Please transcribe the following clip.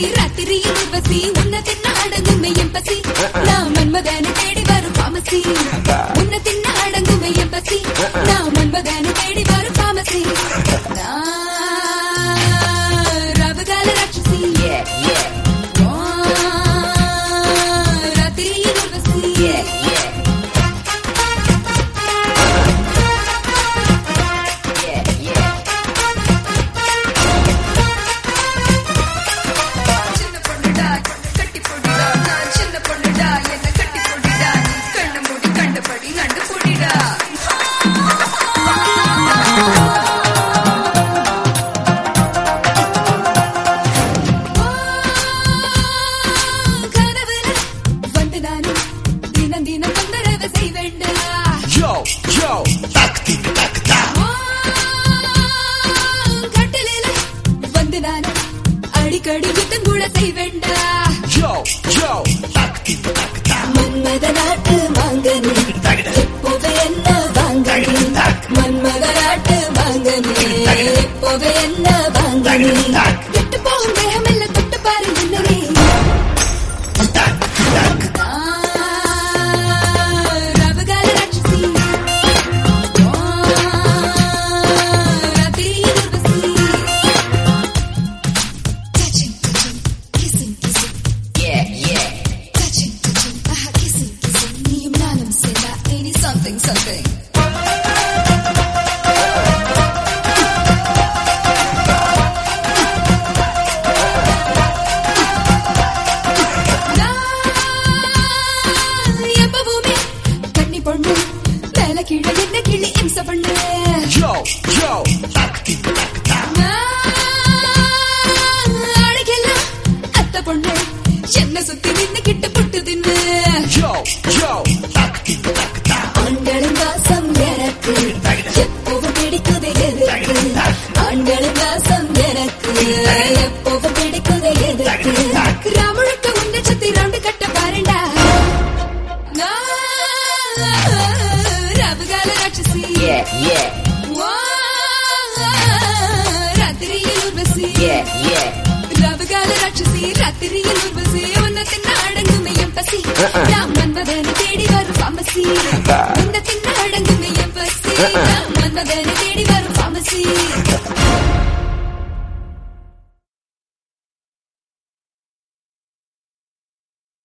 ராத்திரியில் உர்வசி உன்ன தின்ன அடங்குமே என் பசி நான் மன்மதனை தேடி வரும் பாமசி உன்ன தின்ன அடங்குமே என் பசி நான் மன்மதனை தேடி வரும் பாமசி நான் ரவகால ராட்சசி ஆ, ராத்திரியில் உர்வசி சின்ன பொண்ணுடா கட்டி பொடிடா நான் சின்ன பொண்ணுடா என்ன கட்டி பொடிடா நீ கண்ண மூடி கண்டபடி நண்டு பொடிடா கனவுல வந்து நானும் தினம் தினம் தொந்தரவு செய்வேண்டா Yo, yo, tak tik tak ta. கட்டிலில வந்து நானும் அடிக்கடி யுத்தம் கூட செய்வேண்டா Yo, yo, tak tik tak ta. மன்மத நாட்டு வாங்கனி எப்போது என்ன வாங்கனி மன்மத நாட்டு வாங்கனி எப்போது என்ன வாங்கனி விட்டு போகும் தேகம் எல்லாம் தொட்டு பாரு என்னனே ரவகால ராட்சசி ஆ, ராத்திரியில் Urvashi Touching, touching, kissing, kissing. Touching, touching, aha, kissing, kissing. நீயும் நானும் சேர்ந்தா இனி something, something. நான் எப்பவுமே கன்னி பொண்ணு மேல கீழே என்ன கிள்ளி இம்ச பண்ணு Yo, yo, tak tik tak ta. ஆளுக்கெல்லாம் அத்தை பொண்ணு என்ன சுத்தி நின்னு கிட்ட புட்டு தின்னு Yo, yo, tak tik tak ta. ஆண்களின் வாசம் எனக்கு எப்பவும் பிடிக்குது எதுக்கு ஆண்களின் வாசம் எனக்கு எப்பவும் பிடிக்குது எதுக்கு ராமுழுக்க உன்னை சுத்தி ரவுண்டு கட்ட பாருண்டா ரவுகால ராட்சசி வா, ராத்திரியில் உர்வசி ரவுகால ராட்சசி ராத்திரியில் உர்வசி உன்னை தின்ன அடங்குமே என் பசி நான் மன்மதனை தேடி வரும் பாமசி உன்னை தின்ன அடங்குமே என் பசி நான் மன்மதனை தேடி வரும் பாமசி